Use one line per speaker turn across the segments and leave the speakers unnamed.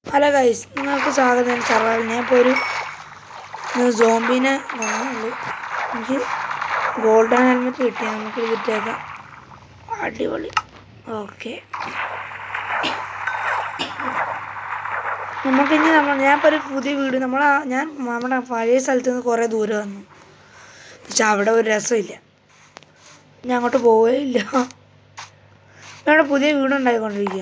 Hello guys നിങ്ങൾക്ക് സ്വാഗതം survival ഞാൻ ഇപ്പോൾ ഒരു സോംബിനെ കൊന്നുള്ളൂ എനിക്ക് ഗോൾഡൻ ഹെൽമെറ്റ് കിട്ടി നമുക്ക് ഇത് കിട്ടിയേക്കാം അടിപൊളി ഓക്കെ നമുക്കിനി നമ്മൾ ഞാൻ ഇപ്പോൾ ഒരു പുതിയ വീട് നമ്മൾ ഞാൻ നമ്മുടെ പഴയ സ്ഥലത്ത് നിന്ന് കുറേ ദൂരം വന്നു പക്ഷെ അവിടെ ഒരു രസമില്ല ഞാൻ അങ്ങോട്ട് പോവേ ഇല്ല ഇവിടെ പുതിയ വീടുണ്ടായിക്കൊണ്ടിരിക്കുക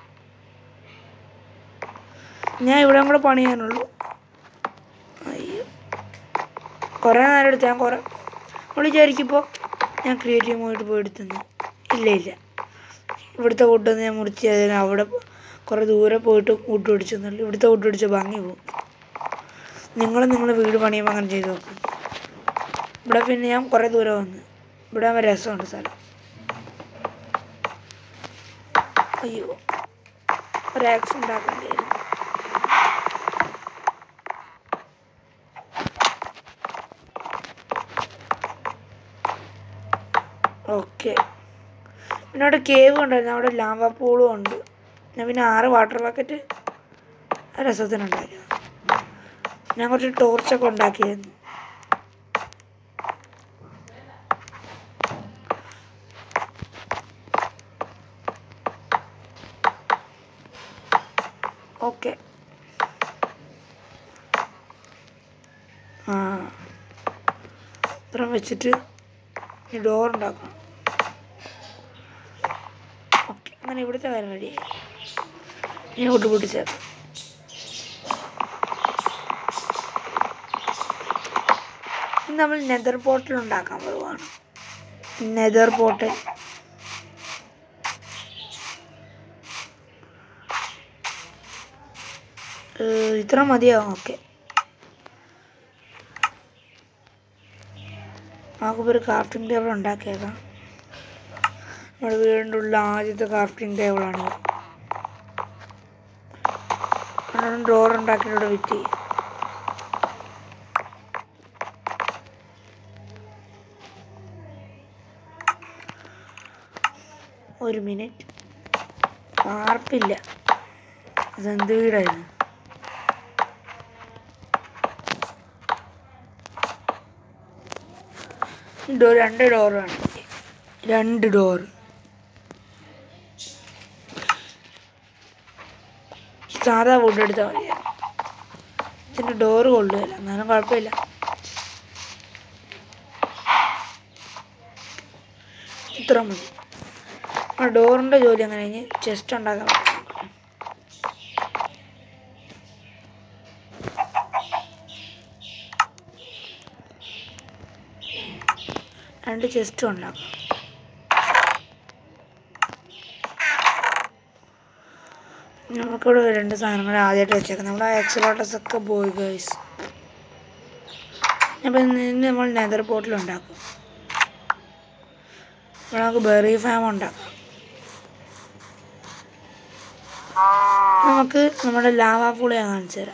ഞാൻ ഇവിടെ കൂടെ പണിയാനുള്ളൂ അയ്യോ കുറേ നേരം എടുത്ത് ഞാൻ കുറേ നമ്മൾ വിചാരിക്കുമ്പോൾ ഞാൻ ക്രിയേറ്റീവ് മോയിട്ട് പോയി എടുത്തുന്നു ഇല്ല ഇല്ല ഇവിടുത്തെ ഫുഡൊന്നും ഞാൻ മുറിച്ച് അതിന് അവിടെ കുറേ ദൂരെ പോയിട്ട് ഫുഡ് പിടിച്ചെന്നുള്ളൂ ഇവിടുത്തെ ഫുഡ് പിടിച്ച ഭംഗി പോകും നിങ്ങൾ നിങ്ങളുടെ വീട് പണിയുമ്പോൾ അങ്ങനെ ചെയ്ത് നോക്കും ഇവിടെ പിന്നെ ഞാൻ കുറേ ദൂരെ വന്ന് ഇവിടെ ആകുമ്പോൾ രസമുണ്ട് സ്ഥലം അയ്യോ ഒരു ആക്സിഡൻ്റ് ഉണ്ടാക്കേണ്ടി വരും ഓക്കെ പിന്നെ അവിടെ കേവ് ഉണ്ടായിരുന്നു അവിടെ ലാവ പൂളും ഉണ്ട് ഞാൻ പിന്നെ ആറ് വാട്ടർ ബക്കറ്റ് രസത്തിനുണ്ടായിരുന്നു ഞാൻ കുറച്ച് ടോർച്ചൊക്കെ ഉണ്ടാക്കിയായിരുന്നു ഓക്കെ ആ ഇത്രയും വെച്ചിട്ട് ഈ ഡോർ ഉണ്ടാക്കണം ഓക്കെ അങ്ങനെ ഇവിടുത്തെ കാര്യം റെഡി ഞാൻ കൂട്ട് പൊട്ടിച്ചേക്കാം ഇനി നമ്മൾ നെതർ പോർട്ടൽ ഉണ്ടാക്കാൻ പോവുകയാണ് നെതർ പോർട്ടൽ ഇത്ര മതിയാവും ഓക്കെ നമുക്കിപ്പോൾ ഒരു ക്രാഫ്റ്റിംഗ് ടേബിൾ ഉണ്ടാക്കിയേക്കാം നമ്മുടെ വീടിൻ്റെ ഉള്ള ആദ്യത്തെ ക്രാഫ്റ്റിംഗ് ടേബിളാണ് ഡോർ ഉണ്ടാക്കിയിട്ട് വിറ്റ് ചെയ്യും ഒരു മിനിറ്റ് വാർപ്പില്ല അതെന്ത് വീടായിരുന്നു ഡോ രണ്ട് ഡോറാണ് രണ്ട് ഡോർ സാധാ വുഡ് എടുത്താൽ മതി ഇതിൻ്റെ ഡോറ് കൊള്ളുകയില്ല എന്നാലും കുഴപ്പമില്ല ഇത്ര മതി ആ ഡോറിൻ്റെ ജോലി അങ്ങനെ കഴിഞ്ഞ് ചെസ്റ്റ് ഉണ്ടാക്കാൻ പറ്റും രണ്ട് ചെസ്റ്റും ഉണ്ടാക്കാം നമുക്കിവിടെ രണ്ട് സാധനങ്ങൾ ആദ്യമായിട്ട് വെച്ചേക്കാം നമ്മുടെ എക്സലോട്ടസ് ഒക്കെ പോയി ഗൈസ് അപ്പം ഇന്ന് നമ്മൾ നെതർ പോട്ടിൽ ഉണ്ടാക്കും ഇവിടെ നമുക്ക് ബെറി ഫാം ഉണ്ടാക്കാം നമുക്ക് നമ്മുടെ ലാവാ പൂളി ഞാൻ കാണിച്ചു തരാം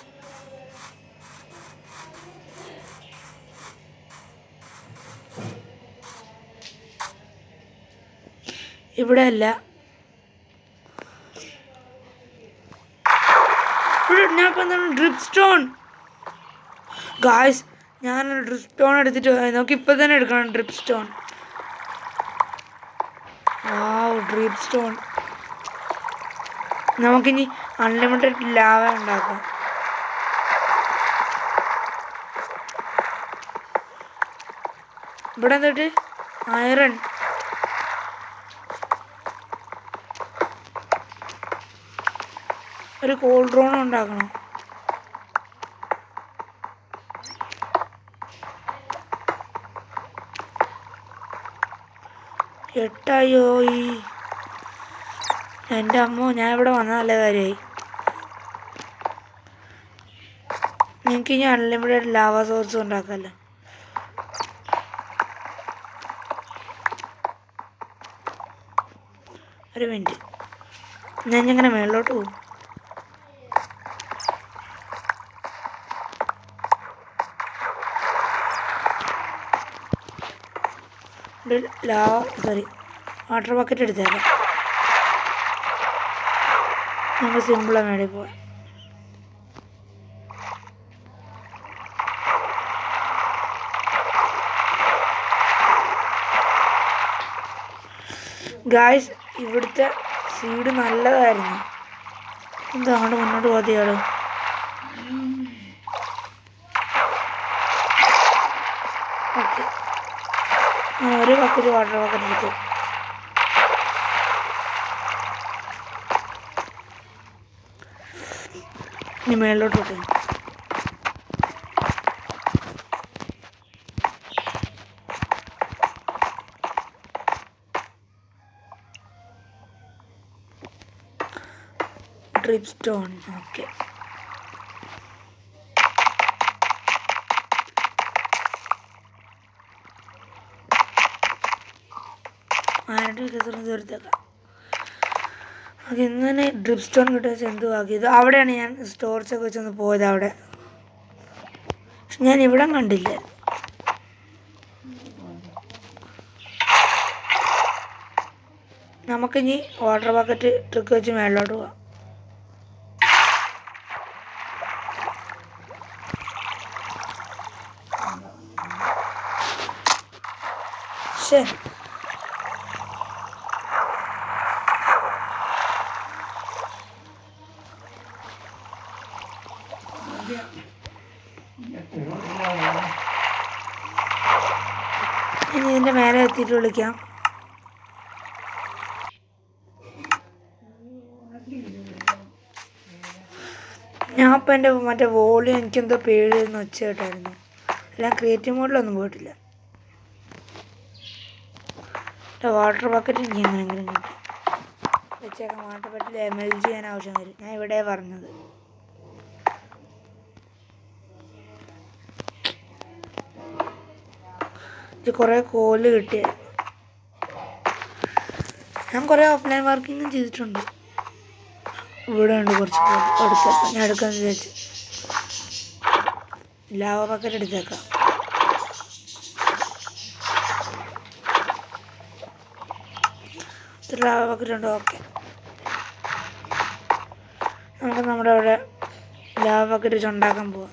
ഇവിടെ അല്ല ഞാൻ ഇപ്പം ഡ്രിപ്പ് സ്റ്റോൺ ഗായ്സ് ഞാൻ ഡ്രിപ്പ് സ്റ്റോൺ എടുത്തിട്ട് പോയി. നമുക്ക് ഇപ്പം തന്നെ എടുക്കണം drip stone wow drip stone നമുക്കിനി അൺലിമിറ്റഡ് ലാവ ഉണ്ടാക്കാം ഇവിടെ എന്നിട്ട് അയറൺ ഒരു കോൾ ഡ്രോൺ ഉണ്ടാക്കണം എട്ടായോ ഈ എൻ്റെ അമ്മോ ഞാൻ ഇവിടെ വന്ന നല്ല കാര്യമായി നിങ്ങൾക്ക് ഇനി അൺലിമിറ്റഡ് ലാവ സോഴ്സ് ഉണ്ടാക്കാമല്ലോ ഒരു മിനിറ്റ് ഞാൻ ഇങ്ങനെ മേളിലോട്ട് പോകും ഒരു ലാവ സോറി വാട്ടർ ബക്കറ്റ് എടുത്തേക്കാം നമുക്ക് സിമ്പിളാണ് മേടിൽ പോവാം ഗായ്സ് ഇവിടുത്തെ സീഡ് നല്ലതായിരുന്നു എന്താണ് മുന്നോട്ട് പോകാതെയാള് ഓക്കെ ഒരു ബക്കറ്റ് വാട്ടർ ബക്കറ്റ് എടുത്തു ഇനി മേളിലോട്ട് വിട്ടു ഡ്രിപ്പ് സ്റ്റോൺ ഓക്കെ ആരുടെ രസം തീർത്തേക്കാം ഓക്കെ ഇന്ന് തന്നെ ഡ്രിപ്പ് സ്റ്റോൺ കിട്ടുക വെച്ചാൽ എന്ത് ഭാഗ്യം ഇത് അവിടെയാണ് ഞാൻ സ്റ്റോർച്ച് ഒക്കെ വെച്ചൊന്ന് പോയത് അവിടെ പക്ഷെ ഞാൻ ഇവിടെ കണ്ടില്ല നമുക്കിനി വാട്ടർ ബക്കറ്റ് ട്രിക്ക് വെച്ച് മേളിലോട്ട് പോവാം ശേ ഇനി ഇതിൻ്റെ മേലെ എത്തിയിട്ട് വിളിക്കാം ഞാൻ ഇപ്പം എൻ്റെ മറ്റേ വോളിയം എനിക്കെന്തോ പേടിയെന്ന് ഒച്ച കേട്ടായിരുന്നു എല്ലാം ക്രിയേറ്റീവ് മോഡിലൊന്നും പോയിട്ടില്ല വാട്ടർ ബക്കറ്റ് എനിക്ക് എങ്ങനെയെങ്കിലും കിട്ടി വെച്ചേക്കാം വാട്ടർ ബക്കറ്റിൽ എം എൽ ജി ചെയ്യാൻ ആവശ്യം വരും ഞാൻ ഇവിടെ പറഞ്ഞത് ഇത് കുറേ കോല് കിട്ടിയായിരുന്നു ഞാൻ കുറേ ഓഫ്ലൈൻ വർക്കിങ്ങും ചെയ്തിട്ടുണ്ട് ഇവിടെ ഉണ്ട് കുറച്ച് കോല് എടുത്തേക്കാം ഞാൻ എടുക്കാന്ന് വിചാരിച്ചു ലാവ ബക്കറ്റ് എടുത്തേക്കാം ഇത്ര ലാവ ബക്കറ്റ് ഉണ്ട് ഓക്കെ നമുക്ക് നമ്മുടെ അവിടെ ലാവ ബക്കറ്റ് വെച്ച് ഉണ്ടാക്കാൻ പോവാം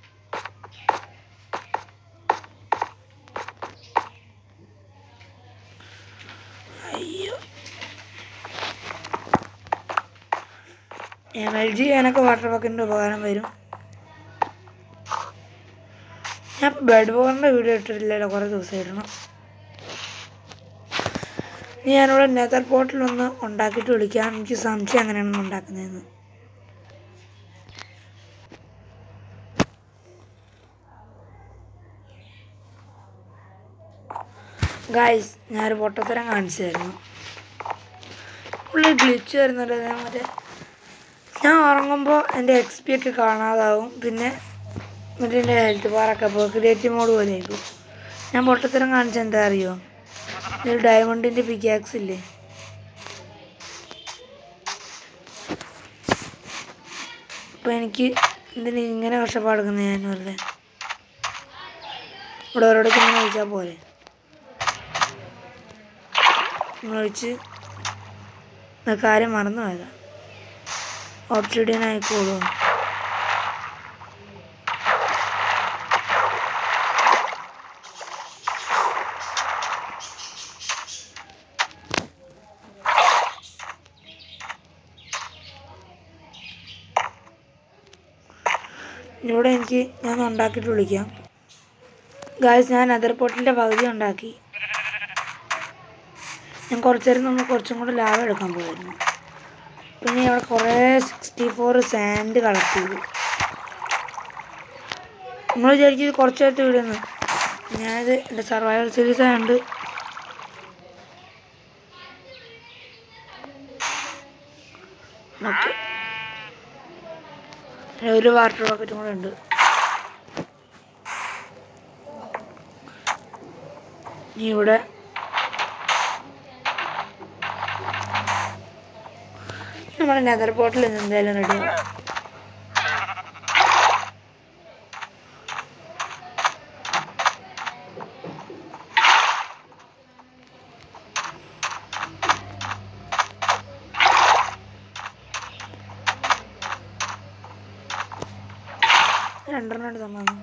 അയ്യോ എം എൽ ജി ചെയ്യാനൊക്കെ വാട്ടർ ബക്കറ്റിൻ്റെ ഉപകാരം വരും ഞാൻ ബെഡ് ബോറിൻ്റെ വീഡിയോ ഇട്ടിട്ടില്ലല്ലോ കുറേ ദിവസം ഇടണം ഇനി ഞാനിവിടെ നെതർ പോട്ടിലൊന്ന് ഉണ്ടാക്കിയിട്ട് വിളിക്കാം എനിക്ക് സംശയം എങ്ങനെയാണ് ഉണ്ടാക്കുന്നതെന്ന് ഗായ്സ് ഞാനൊരു പൊട്ടത്തരം കാണിച്ചു തരുന്നു പുള്ളി ഗ്ലിച്ച് വരുന്നുണ്ട് ഞാൻ മറ്റേ ഞാൻ ഉറങ്ങുമ്പോൾ എൻ്റെ എക്സ് പി ഒക്കെ കാണാതാവും പിന്നെ മറ്റേ എൻ്റെ ഹെൽത്ത് ബാറൊക്കെ അപ്പോൾ ക്രിയേറ്റീവ് മോഡ് പോലെ ആയിരിക്കും ഞാൻ പൊട്ടത്തരം കാണിച്ച എന്താ അറിയോ ഒരു ഡയമണ്ടിൻ്റെ പിക്കാക്സ് ഇല്ലേ അപ്പോൾ എനിക്ക് എന്തിനാ ഇങ്ങനെ കഷ്ടപ്പാടെടുക്കുന്നത് ഞാൻ വെറുതെ ഇവിടെ ഓരോടൊക്കെ ഇങ്ങനെ ചോദിച്ചാൽ പോലെ നമ്മളൊഴിച്ച് കാര്യം മറന്നു പോയതാ ഓപ്സിഡിയൻ ആയിക്കോളൂ ഇവിടെ എനിക്ക് ഞാൻ ഉണ്ടാക്കിയിട്ട് വിളിക്കാം ഗായ്സ് ഞാൻ അതർ പോട്ടിൻ്റെ പകുതി ഉണ്ടാക്കി ഞാൻ കുറച്ച് നേരം നമ്മൾ കുറച്ചും കൂടെ ലാഭം എടുക്കാൻ പോയിരുന്നു പിന്നെ അവിടെ കുറേ സിക്സ്റ്റി ഫോർ സാൻഡ് കളക്ട് ചെയ്തു നമ്മൾ വിചാരിക്കും കുറച്ച് നേരത്തെ വീടുന്നു ഞാനിത് എൻ്റെ സർവൈവൽ സീരീസ് ആയതുകൊണ്ട് ഓക്കെ ഒരു വാട്ടർ ബക്കറ്റും കൂടെ ഉണ്ട് ഇനി ഇവിടെ നമ്മുടെ നെതർ പോട്ടിൽ നിന്ന് എന്തായാലും റെഡിയാവും രണ്ടെണ്ണം എടുത്താൽ മതി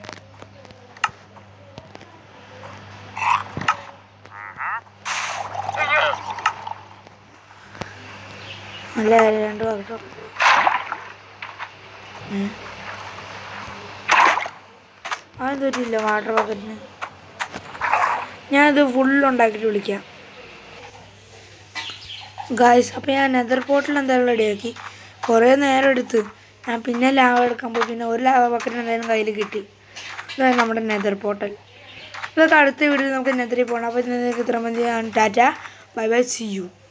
നല്ല കാര്യം രണ്ട് ബക്കറ്റ് അതെന്തൊരില്ല വാട്ടർ ബക്കറ്റിന് ഞാനത് ഫുൾ ഉണ്ടാക്കിയിട്ട് വിളിക്കാം ഗായ്സ് അപ്പോൾ ഞാൻ നെതർ പോർട്ടിൽ എന്തായാലും റെഡിയാക്കി കുറേ നേരം എടുത്ത് ഞാൻ പിന്നെ ലാവ എടുക്കാൻ പോയി പിന്നെ ഒരു ലാവ ബക്കറ്റ് എന്തായാലും കയ്യിൽ കിട്ടി ഇതാണ് നമ്മുടെ നെതർ പോർട്ടൽ ഇതൊക്കെ അടുത്ത വീഡിയോയിൽ നമുക്ക് നെതറിൽ പോകണം അപ്പോൾ നിങ്ങൾക്ക് ഇത്ര മതി tata bye bye see U